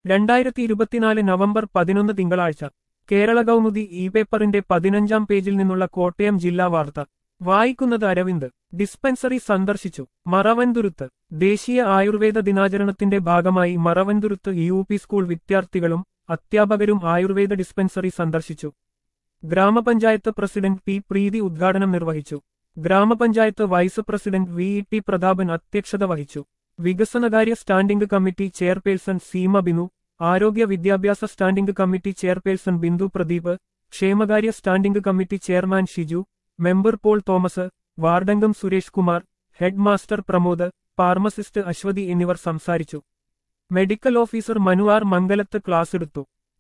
രണ്ടായിരത്തി ഇരുപത്തിനാല് നവംബർ പതിനൊന്ന് തിങ്കളാഴ്ച കേരള കൗമുദി ഇ പേപ്പറിന്റെ പതിനഞ്ചാം പേജിൽ നിന്നുള്ള കോട്ടയം ജില്ലാ വാർത്ത വായിക്കുന്നത് അരവിന്ദ് ഡിസ്പെൻസറി സന്ദർശിച്ചു മറവൻതുരുത്ത് ദേശീയ ആയുർവേദ ദിനാചരണത്തിന്റെ ഭാഗമായി മറവൻതുരുത്ത് യു പി സ്കൂൾ വിദ്യാർത്ഥികളും അധ്യാപകരും ആയുർവേദ ഡിസ്പെൻസറി സന്ദർശിച്ചു ഗ്രാമപഞ്ചായത്ത് പ്രസിഡന്റ് പി പ്രീതി ഉദ്ഘാടനം നിർവഹിച്ചു ഗ്രാമപഞ്ചായത്ത് vice president V E T Prathapan അധ്യക്ഷത വഹിച്ചു വികസനകാര്യ standing committee chairperson Seema Binu ആരോഗ്യ വിദ്യാഭ്യാസ standing committee chairperson Bindu Pradeep ക്ഷേമകാര്യ standing committee chairman Shiju member Paul Thomas വാർഡംഗം Suresh Kumar head master Pramod pharmacist Aswathy എന്നിവർ സംസാരിച്ചു medical officer Manuvar Mangalath class എടുത്തു